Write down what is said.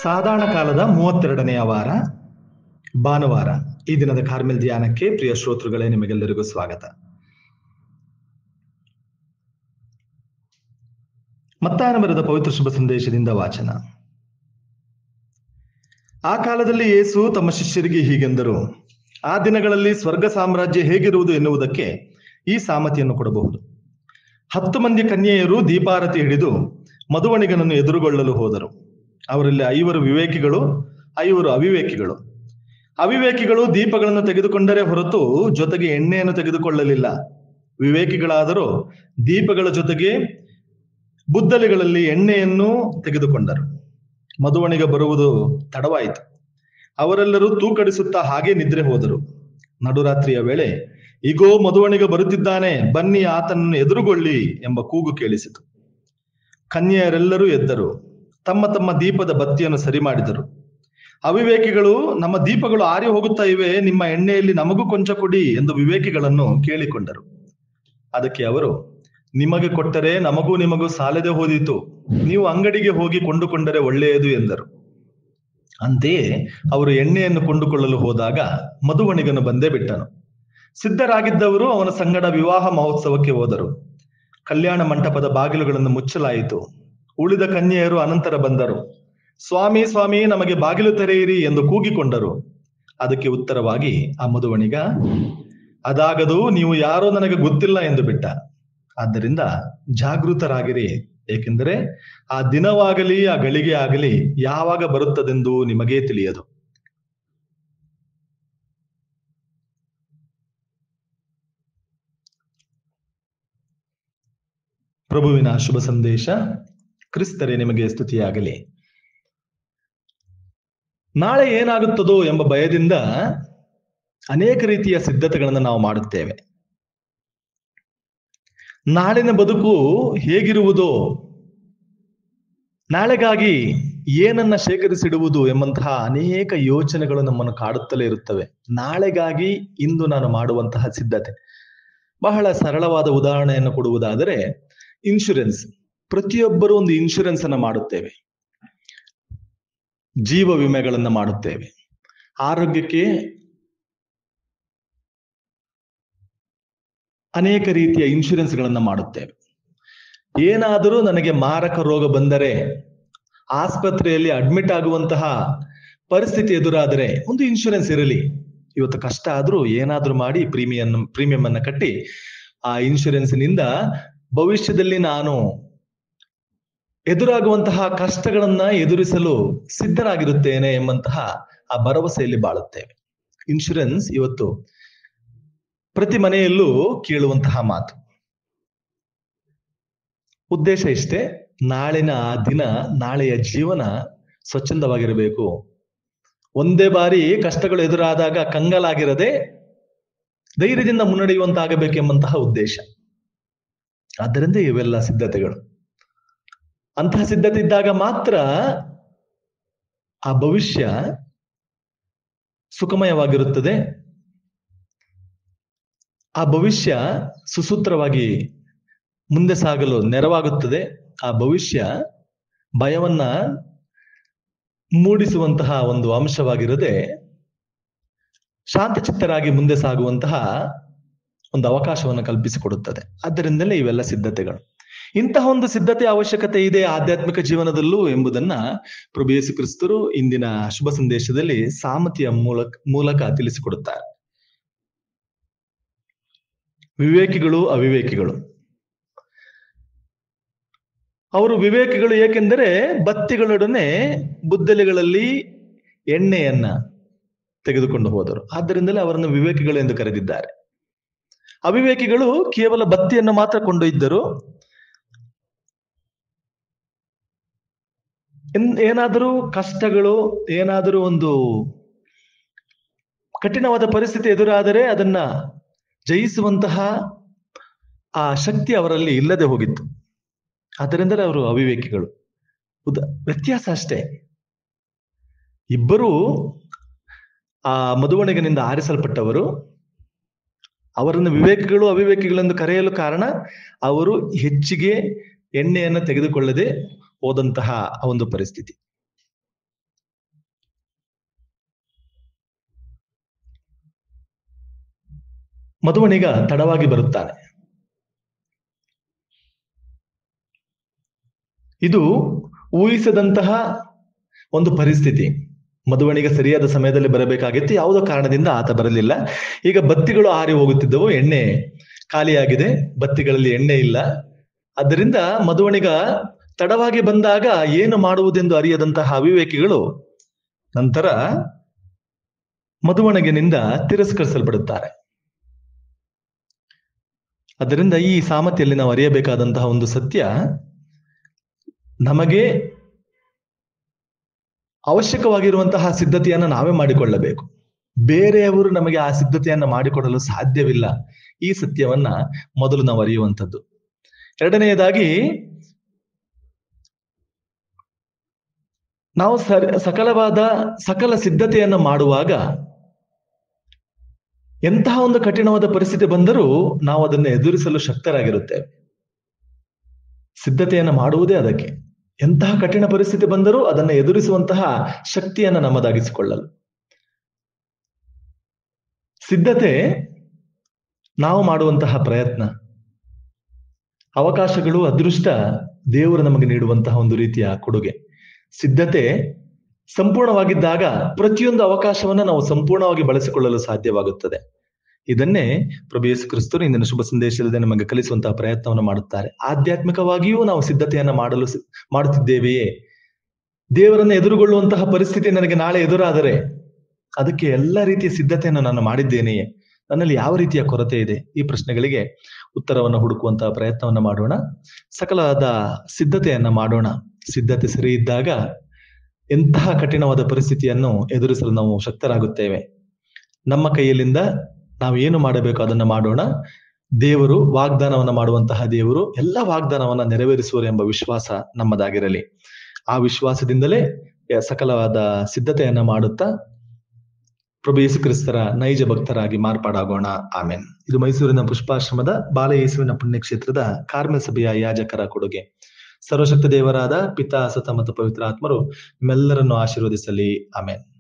ಸಾಧಾರಣ ಕಾಲದ ಮೂವತ್ತೆರಡನೆಯ ವಾರ ಭಾನುವಾರ ಈ ದಿನದ ಕಾರ್ಮೆಲ್ ಧ್ಯಾನಕ್ಕೆ ಪ್ರಿಯ ಶ್ರೋತೃಗಳೇ ನಿಮಗೆಲ್ಲರಿಗೂ ಸ್ವಾಗತ ಮತ್ತಾಯನ ಬರೆದ ಪವಿತ್ರ ಶುಭ ಸಂದೇಶದಿಂದ ವಾಚನ ಆ ಕಾಲದಲ್ಲಿ ಯೇಸು ತಮ್ಮ ಶಿಷ್ಯರಿಗೆ ಹೀಗೆಂದರು ಆ ದಿನಗಳಲ್ಲಿ ಸ್ವರ್ಗ ಸಾಮ್ರಾಜ್ಯ ಹೇಗಿರುವುದು ಎನ್ನುವುದಕ್ಕೆ ಈ ಸಾಮತಿಯನ್ನು ಕೊಡಬಹುದು ಹತ್ತು ಮಂದಿ ಕನ್ಯೆಯರು ದೀಪಾರತಿ ಹಿಡಿದು ಮಧುವಣಿಗನನ್ನು ಎದುರುಗೊಳ್ಳಲು ಹೋದರು ಅವರಲ್ಲಿ ಐವರು ವಿವೇಕಿಗಳು ಐವರು ಅವಿವೇಕಿಗಳು ಅವಿವೇಕಿಗಳು ದೀಪಗಳನ್ನು ತೆಗೆದುಕೊಂಡರೆ ಹೊರತು ಜೊತೆಗೆ ಎಣ್ಣೆಯನ್ನು ತೆಗೆದುಕೊಳ್ಳಲಿಲ್ಲ ವಿವೇಕಿಗಳಾದರೂ ದೀಪಗಳ ಜೊತೆಗೆ ಬುದ್ದಲಿಗಳಲ್ಲಿ ಎಣ್ಣೆಯನ್ನು ತೆಗೆದುಕೊಂಡರು ಮಧುವಣಿಗ ಬರುವುದು ತಡವಾಯಿತು ಅವರೆಲ್ಲರೂ ತೂಕಡಿಸುತ್ತಾ ಹಾಗೆ ನಿದ್ರೆ ಹೋದರು ನಡುರಾತ್ರಿಯ ವೇಳೆ ಈಗೋ ಮಧುವಣಿಗ ಬರುತ್ತಿದ್ದಾನೆ ಬನ್ನಿ ಆತನನ್ನು ಎದುರುಗೊಳ್ಳಿ ಎಂಬ ಕೂಗು ಕೇಳಿಸಿತು ಕನ್ಯೆಯರೆಲ್ಲರೂ ಎದ್ದರು ತಮ್ಮ ತಮ್ಮ ದೀಪದ ಬತ್ತಿಯನ್ನು ಸರಿ ಮಾಡಿದರು ಅವಿವೇಕಿಗಳು ನಮ್ಮ ದೀಪಗಳು ಆರಿ ಹೋಗುತ್ತಾ ಇವೆ ನಿಮ್ಮ ಎಣ್ಣೆಯಲ್ಲಿ ನಮಗೂ ಕೊಂಚ ಕೊಡಿ ಎಂದು ವಿವೇಕಿಗಳನ್ನು ಕೇಳಿಕೊಂಡರು ಅದಕ್ಕೆ ಅವರು ನಿಮಗೆ ಕೊಟ್ಟರೆ ನಮಗೂ ನಿಮಗೂ ಸಾಲದೆ ಹೋದೀತು ನೀವು ಅಂಗಡಿಗೆ ಹೋಗಿ ಕೊಂಡುಕೊಂಡರೆ ಒಳ್ಳೆಯದು ಎಂದರು ಅಂತೆಯೇ ಅವರು ಎಣ್ಣೆಯನ್ನು ಕೊಂಡುಕೊಳ್ಳಲು ಹೋದಾಗ ಮಧುವಣಿಗನು ಬಂದೇ ಬಿಟ್ಟನು ಸಿದ್ಧರಾಗಿದ್ದವರು ಅವನ ಸಂಗಡ ವಿವಾಹ ಮಹೋತ್ಸವಕ್ಕೆ ಹೋದರು ಕಲ್ಯಾಣ ಮಂಟಪದ ಬಾಗಿಲುಗಳನ್ನು ಮುಚ್ಚಲಾಯಿತು ಉಳಿದ ಕನ್ಯೆಯರು ಅನಂತರ ಬಂದರು ಸ್ವಾಮಿ ಸ್ವಾಮಿ ನಮಗೆ ಬಾಗಿಲು ತೆರೆಯಿರಿ ಎಂದು ಕೂಗಿಕೊಂಡರು ಅದಕ್ಕೆ ಉತ್ತರವಾಗಿ ಆ ಮಧುವಣಿಗ ಅದಾಗದು ನೀವು ಯಾರೋ ನನಗೆ ಗೊತ್ತಿಲ್ಲ ಎಂದು ಬಿಟ್ಟ ಆದ್ದರಿಂದ ಜಾಗೃತರಾಗಿರಿ ಏಕೆಂದರೆ ಆ ದಿನವಾಗಲಿ ಆ ಗಳಿಗೆ ಆಗಲಿ ಯಾವಾಗ ಬರುತ್ತದೆಂದು ನಿಮಗೇ ತಿಳಿಯದು ಪ್ರಭುವಿನ ಶುಭ ಸಂದೇಶ ಕ್ರಿಸ್ತರೇ ನಿಮಗೆ ಸ್ತುತಿಯಾಗಲಿ ನಾಳೆ ಏನಾಗುತ್ತದೋ ಎಂಬ ಭಯದಿಂದ ಅನೇಕ ರೀತಿಯ ಸಿದ್ಧತೆಗಳನ್ನು ನಾವು ಮಾಡುತ್ತೇವೆ ನಾಳಿನ ಬದುಕು ಹೇಗಿರುವುದೋ ನಾಳೆಗಾಗಿ ಏನನ್ನ ಶೇಖರಿಸಿಡುವುದು ಎಂಬಂತಹ ಅನೇಕ ಯೋಚನೆಗಳು ನಮ್ಮನ್ನು ಕಾಡುತ್ತಲೇ ಇರುತ್ತವೆ ನಾಳೆಗಾಗಿ ಇಂದು ನಾನು ಮಾಡುವಂತಹ ಸಿದ್ಧತೆ ಬಹಳ ಸರಳವಾದ ಉದಾಹರಣೆಯನ್ನು ಕೊಡುವುದಾದರೆ ಇನ್ಶೂರೆನ್ಸ್ ಪ್ರತಿಯೊಬ್ಬರು ಒಂದು ಇನ್ಶೂರೆನ್ಸ್ ಅನ್ನ ಮಾಡುತ್ತೇವೆ ಜೀವ ವಿಮೆಗಳನ್ನ ಮಾಡುತ್ತೇವೆ ಆರೋಗ್ಯಕ್ಕೆ ಅನೇಕ ರೀತಿಯ ಇನ್ಶೂರೆನ್ಸ್ ಗಳನ್ನ ಮಾಡುತ್ತೇವೆ ಏನಾದರೂ ನನಗೆ ಮಾರಕ ರೋಗ ಬಂದರೆ ಆಸ್ಪತ್ರೆಯಲ್ಲಿ ಅಡ್ಮಿಟ್ ಆಗುವಂತಹ ಪರಿಸ್ಥಿತಿ ಎದುರಾದರೆ ಒಂದು ಇನ್ಶೂರೆನ್ಸ್ ಇರಲಿ ಇವತ್ತು ಕಷ್ಟ ಆದ್ರೂ ಏನಾದ್ರೂ ಮಾಡಿ ಪ್ರೀಮಿಯಂ ಪ್ರೀಮಿಯಂ ಅನ್ನ ಕಟ್ಟಿ ಆ ಇನ್ಶೂರೆನ್ಸ್ನಿಂದ ಭವಿಷ್ಯದಲ್ಲಿ ನಾನು ಎದುರಾಗುವಂತಹ ಕಷ್ಟಗಳನ್ನ ಎದುರಿಸಲು ಸಿದ್ಧರಾಗಿರುತ್ತೇನೆ ಎಂಬಂತಹ ಆ ಭರವಸೆಯಲ್ಲಿ ಬಾಳುತ್ತೇವೆ ಇನ್ಶೂರೆನ್ಸ್ ಇವತ್ತು ಪ್ರತಿ ಮನೆಯಲ್ಲೂ ಕೇಳುವಂತಹ ಮಾತು ಉದ್ದೇಶ ಇಷ್ಟೇ ನಾಳಿನ ಆ ದಿನ ನಾಳೆಯ ಜೀವನ ಸ್ವಚ್ಛಂದವಾಗಿರಬೇಕು ಒಂದೇ ಬಾರಿ ಕಷ್ಟಗಳು ಎದುರಾದಾಗ ಕಂಗಲಾಗಿರದೆ ಧೈರ್ಯದಿಂದ ಮುನ್ನಡೆಯುವಂತಾಗಬೇಕೆಂಬಂತಹ ಉದ್ದೇಶ ಆದ್ದರಿಂದ ಇವೆಲ್ಲ ಸಿದ್ಧತೆಗಳು ಅಂತಹ ಸಿದ್ಧತೆ ಇದ್ದಾಗ ಮಾತ್ರ ಆ ಭವಿಷ್ಯ ಸುಖಮಯವಾಗಿರುತ್ತದೆ ಆ ಭವಿಷ್ಯ ಸುಸೂತ್ರವಾಗಿ ಮುಂದೆ ಸಾಗಲು ನೆರವಾಗುತ್ತದೆ ಆ ಭವಿಷ್ಯ ಭಯವನ್ನ ಮೂಡಿಸುವಂತಹ ಒಂದು ಅಂಶವಾಗಿರದೆ ಶಾಂತಚಿತ್ತರಾಗಿ ಮುಂದೆ ಸಾಗುವಂತಹ ಒಂದು ಅವಕಾಶವನ್ನು ಕಲ್ಪಿಸಿಕೊಡುತ್ತದೆ ಆದ್ದರಿಂದಲೇ ಇವೆಲ್ಲ ಸಿದ್ಧತೆಗಳು ಇಂತಹ ಒಂದು ಸಿದ್ಧತೆ ಅವಶ್ಯಕತೆ ಇದೆ ಆಧ್ಯಾತ್ಮಿಕ ಜೀವನದಲ್ಲೂ ಎಂಬುದನ್ನ ಪ್ರಭು ಯೇಸು ಕ್ರಿಸ್ತರು ಇಂದಿನ ಶುಭ ಸಂದೇಶದಲ್ಲಿ ಸಾಮತಿಯ ಮೂಲಕ ಮೂಲಕ ತಿಳಿಸಿಕೊಡುತ್ತಾರೆ ವಿವೇಕಿಗಳು ಅವಿವೇಕಿಗಳು ಅವರು ವಿವೇಕಿಗಳು ಏಕೆಂದರೆ ಬತ್ತಿಗಳೊಡನೆ ಬುದ್ದಲಿಗಳಲ್ಲಿ ಎಣ್ಣೆಯನ್ನ ತೆಗೆದುಕೊಂಡು ಹೋದರು ಆದ್ದರಿಂದಲೇ ಅವರನ್ನು ವಿವೇಕಿಗಳು ಎಂದು ಕರೆದಿದ್ದಾರೆ ಅವಿವೇಕಿಗಳು ಕೇವಲ ಬತ್ತಿಯನ್ನು ಮಾತ್ರ ಕೊಂಡೊಯ್ದರು ಏನಾದರೂ ಕಷ್ಟಗಳು ಏನಾದರೂ ಒಂದು ಕಠಿಣವಾದ ಪರಿಸ್ಥಿತಿ ಎದುರಾದರೆ ಅದನ್ನ ಜಯಿಸುವಂತಹ ಆ ಶಕ್ತಿ ಅವರಲ್ಲಿ ಇಲ್ಲದೆ ಹೋಗಿತ್ತು ಆದ್ದರಿಂದಲೇ ಅವರು ಅವಿವೇಕಿಗಳು ಉದ ವ್ಯತ್ಯಾಸ ಅಷ್ಟೇ ಇಬ್ಬರು ಆ ಮಧುವಣಿಗನಿಂದ ಆರಿಸಲ್ಪಟ್ಟವರು ಅವರನ್ನು ವಿವೇಕಿಗಳು ಅವಿವೇಕಿಗಳೆಂದು ಕರೆಯಲು ಕಾರಣ ಅವರು ಹೆಚ್ಚಿಗೆ ಎಣ್ಣೆಯನ್ನು ತೆಗೆದುಕೊಳ್ಳದೆ ಹೋದಂತಹ ಒಂದು ಪರಿಸ್ಥಿತಿ ಮಧುವಣಿಗ ತಡವಾಗಿ ಬರುತ್ತಾನೆ ಇದು ಊಹಿಸದಂತಹ ಒಂದು ಪರಿಸ್ಥಿತಿ ಮಧುವಣಿಗ ಸರಿಯಾದ ಸಮಯದಲ್ಲಿ ಬರಬೇಕಾಗಿತ್ತು ಯಾವುದೋ ಕಾರಣದಿಂದ ಆತ ಬರಲಿಲ್ಲ ಈಗ ಬತ್ತಿಗಳು ಆರಿ ಹೋಗುತ್ತಿದ್ದವು ಎಣ್ಣೆ ಖಾಲಿಯಾಗಿದೆ ಬತ್ತಿಗಳಲ್ಲಿ ಎಣ್ಣೆ ಇಲ್ಲ ಆದ್ದರಿಂದ ಮಧುವಣಿಗ ತಡವಾಗಿ ಬಂದಾಗ ಏನು ಮಾಡುವುದೆಂದು ಅರಿಯದಂತಹ ಅವಿವೇಕಿಗಳು ನಂತರ ಮಧುವಣಗಿನಿಂದ ತಿರಸ್ಕರಿಸಲ್ಪಡುತ್ತಾರೆ ಅದರಿಂದ ಈ ಸಾಮತಿಯಲ್ಲಿ ನಾವು ಅರಿಯಬೇಕಾದಂತಹ ಒಂದು ಸತ್ಯ ನಮಗೆ ಅವಶ್ಯಕವಾಗಿರುವಂತಹ ಸಿದ್ಧತೆಯನ್ನು ನಾವೇ ಮಾಡಿಕೊಳ್ಳಬೇಕು ಬೇರೆಯವರು ನಮಗೆ ಆ ಸಿದ್ಧತೆಯನ್ನ ಮಾಡಿಕೊಡಲು ಸಾಧ್ಯವಿಲ್ಲ ಈ ಸತ್ಯವನ್ನ ಮೊದಲು ನಾವು ಅರಿಯುವಂಥದ್ದು ಎರಡನೆಯದಾಗಿ ನಾವು ಸರ್ ಸಕಲವಾದ ಸಕಲ ಸಿದ್ಧತೆಯನ್ನು ಮಾಡುವಾಗ ಎಂತಹ ಒಂದು ಕಠಿಣವಾದ ಪರಿಸ್ಥಿತಿ ಬಂದರೂ ನಾವು ಅದನ್ನು ಎದುರಿಸಲು ಶಕ್ತರಾಗಿರುತ್ತೇವೆ ಸಿದ್ಧತೆಯನ್ನು ಮಾಡುವುದೇ ಅದಕ್ಕೆ ಎಂತಹ ಕಠಿಣ ಪರಿಸ್ಥಿತಿ ಬಂದರೂ ಅದನ್ನು ಎದುರಿಸುವಂತಹ ಶಕ್ತಿಯನ್ನು ನಮ್ಮದಾಗಿಸಿಕೊಳ್ಳಲು ಸಿದ್ಧತೆ ನಾವು ಮಾಡುವಂತಹ ಪ್ರಯತ್ನ ಅವಕಾಶಗಳು ಅದೃಷ್ಟ ದೇವರು ನಮಗೆ ನೀಡುವಂತಹ ಒಂದು ರೀತಿಯ ಕೊಡುಗೆ ಸಿದ್ಧತೆ ಸಂಪೂರ್ಣವಾಗಿದ್ದಾಗ ಪ್ರತಿಯೊಂದು ಅವಕಾಶವನ್ನ ನಾವು ಸಂಪೂರ್ಣವಾಗಿ ಬಳಸಿಕೊಳ್ಳಲು ಸಾಧ್ಯವಾಗುತ್ತದೆ ಇದನ್ನೇ ಪ್ರಭು ಯೇಸು ಕ್ರಿಸ್ತರು ಇಂದಿನ ಶುಭ ಸಂದೇಶದಲ್ಲಿ ನಮಗೆ ಕಲಿಸುವಂತಹ ಪ್ರಯತ್ನವನ್ನು ಮಾಡುತ್ತಾರೆ ಆಧ್ಯಾತ್ಮಿಕವಾಗಿಯೂ ನಾವು ಸಿದ್ಧತೆಯನ್ನ ಮಾಡಲು ಮಾಡುತ್ತಿದ್ದೇವೆಯೇ ದೇವರನ್ನು ಎದುರುಗೊಳ್ಳುವಂತಹ ಪರಿಸ್ಥಿತಿ ನನಗೆ ನಾಳೆ ಎದುರಾದರೆ ಅದಕ್ಕೆ ಎಲ್ಲ ರೀತಿಯ ಸಿದ್ಧತೆಯನ್ನು ನಾನು ಮಾಡಿದ್ದೇನೆಯೇ ನನ್ನಲ್ಲಿ ಯಾವ ರೀತಿಯ ಕೊರತೆ ಇದೆ ಈ ಪ್ರಶ್ನೆಗಳಿಗೆ ಉತ್ತರವನ್ನು ಹುಡುಕುವಂತಹ ಪ್ರಯತ್ನವನ್ನ ಮಾಡೋಣ ಸಕಲಾದ ಸಿದ್ಧತೆಯನ್ನ ಮಾಡೋಣ ಸಿದ್ಧತೆ ಸರಿ ಇದ್ದಾಗ ಎಂತಹ ಕಠಿಣವಾದ ಪರಿಸ್ಥಿತಿಯನ್ನು ಎದುರಿಸಲು ನಾವು ಶಕ್ತರಾಗುತ್ತೇವೆ ನಮ್ಮ ಕೈಯಲ್ಲಿಂದ ನಾವು ಏನು ಮಾಡಬೇಕು ಅದನ್ನು ಮಾಡೋಣ ದೇವರು ವಾಗ್ದಾನವನ್ನ ಮಾಡುವಂತಹ ದೇವರು ಎಲ್ಲ ವಾಗ್ದಾನವನ್ನ ನೆರವೇರಿಸುವರು ಎಂಬ ವಿಶ್ವಾಸ ನಮ್ಮದಾಗಿರಲಿ ಆ ವಿಶ್ವಾಸದಿಂದಲೇ ಸಕಲವಾದ ಸಿದ್ಧತೆಯನ್ನ ಮಾಡುತ್ತಾ ಪ್ರಭು ಯೇಸು ಕ್ರಿಸ್ತರ ನೈಜ ಭಕ್ತರಾಗಿ ಮಾರ್ಪಾಡಾಗೋಣ ಆಮೇನ್ ಇದು ಮೈಸೂರಿನ ಪುಷ್ಪಾಶ್ರಮದ ಬಾಲಯೇಸುವಿನ ಪುಣ್ಯಕ್ಷೇತ್ರದ ಕಾರ್ಮೆಲ್ ಸಭೆಯ ಯಾಜಕರ ಕೊಡುಗೆ ಸರ್ವಶಕ್ತ ದೇವರಾದ ಪಿತಾ ಸತ ಮತ್ತು ಪವಿತ್ರ ಆತ್ಮರು ನಿಮ್ಮೆಲ್ಲರನ್ನು ಆಶೀರ್ವದಿಸಲಿ ಆಮೇನ್